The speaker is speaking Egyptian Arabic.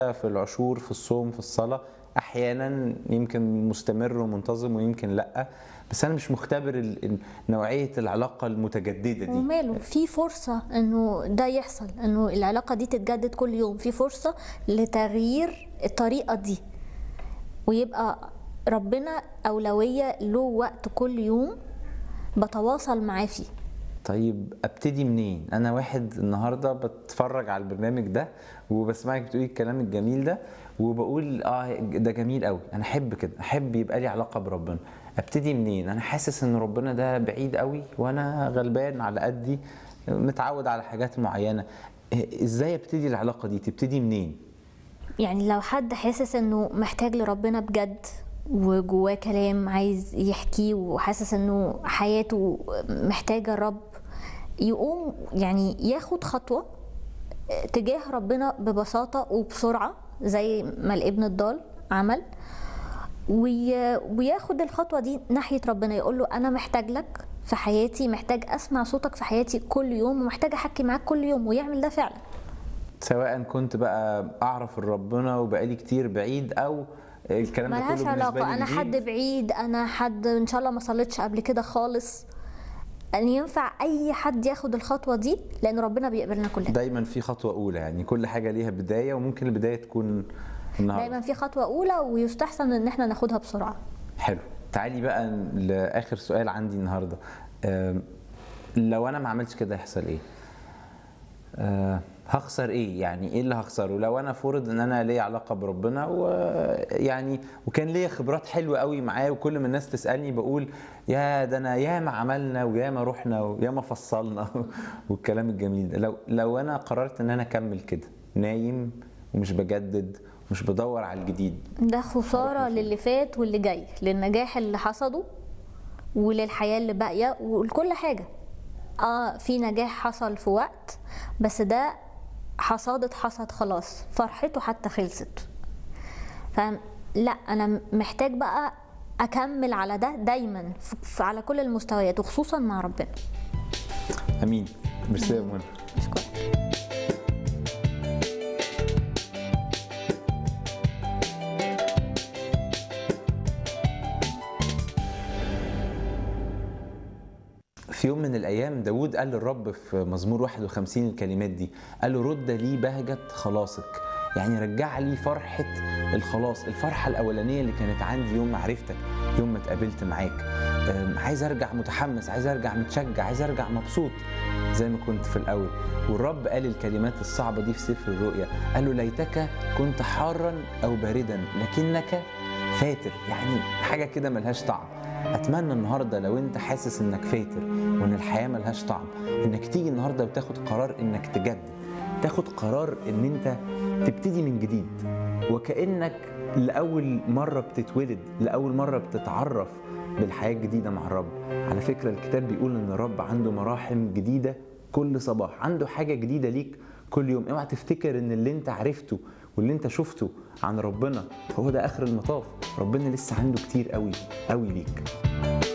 في العشور في الصوم في الصلاة أحيانا يمكن مستمر ومنتظم ويمكن لأ بس أنا مش مختبر ال- ال- نوعية العلاقة المتجددة دي وماله في فرصة انه ده يحصل انه العلاقة دي تتجدد كل يوم في فرصة لتغيير الطريقة دي ويبقى ربنا أولوية له وقت كل يوم بتواصل معاه فيه طيب ابتدي منين انا واحد النهارده بتفرج على البرنامج ده وبسمعك بتقولي الكلام الجميل ده وبقول اه ده جميل قوي انا احب كده احب يبقى لي علاقه بربنا ابتدي منين انا حاسس ان ربنا ده بعيد قوي وانا غلبان على قدي متعود على حاجات معينه إيه- ازاي ابتدي العلاقه دي تبتدي منين يعني لو حد حاسس انه محتاج لربنا بجد وجواه كلام عايز يحكيه وحاسس انه حياته محتاجة الرب يقوم يعني ياخد خطوة تجاه ربنا ببساطة وبسرعة زي ما الابن الضال عمل وي... وياخد الخطوة دي ناحية ربنا يقول له أنا محتاج لك في حياتي محتاج أسمع صوتك في حياتي كل يوم ومحتاج أحكي معاك كل يوم ويعمل ده فعلا سواء كنت بقى اعرف ربنا وبقالي كتير بعيد او الكلام ده كله ملهاش بالنسبه لي علاقة أنا جديد. حد بعيد أنا حد إن شاء الله ما صليتش قبل كده خالص أن ينفع أي حد ياخد الخطوة دي لأن ربنا بيقبلنا كلنا دايما في خطوه اولى يعني كل حاجه ليها بدايه وممكن البدايه تكون النهارده دايما في خطوة أولى ويستحسن إن احنا ناخدها بسرعة حلو تعالي بقى لاخر سؤال عندي النهارده أم، لو انا ما عملتش كده هيحصل ايه أه، هخسر ايه يعني ايه اللي هخسره لو انا فرض ان انا ليا علاقه بربنا ويعني وكان ليا خبرات حلوه قوي معاه وكل ما الناس تسالني بقول يا ده انا ياما عملنا وياما رحنا وياما فصلنا والكلام الجميل ده لو لو انا قررت ان انا اكمل كده نايم ومش بجدد ومش بدور على الجديد ده خسارة للي فات واللي جاي للنجاح اللي حصده وللحياة اللي باقية ولكل حاجة اه في نجاح حصل في وقت بس ده حصادة حصد خلاص فرحته حتى خلصت فلا انا محتاج بقى اكمل على ده دايما ف- ف- على كل المستويات وخصوصا مع ربنا امين ميرسي يا منى اشكرك في يوم من الايام داود قال للرب في مزمور 51 الكلمات دي قال له رد لي بهجه خلاصك يعني رجع لي فرحه الخلاص الفرحه الاولانيه اللي كانت عندي يوم ما عرفتك يوم ما اتقابلت معاك أم، عايز ارجع متحمس عايز ارجع متشجع عايز ارجع مبسوط زي ما كنت في الاول والرب قال الكلمات الصعبه دي في سفر الرؤيا قال له ليتك كنت حارا او باردا لكنك فاتر يعني حاجه كده ملهاش طعم اتمنى النهارده لو انت حاسس انك فاتر وان الحياه ملهاش طعم انك تيجي النهارده وتاخد قرار انك تجدد تاخد قرار ان انت تبتدي من جديد وكانك لاول مره بتتولد لاول مره بتتعرف بالحياه الجديده مع الرب على فكره الكتاب بيقول ان الرب عنده مراحم جديده كل صباح عنده حاجه جديده ليك كل يوم اوعى تفتكر ان اللي انت عرفته واللي انت شفته عن ربنا هو ده اخر المطاف ربنا لسه عنده كتير قوي قوي ليك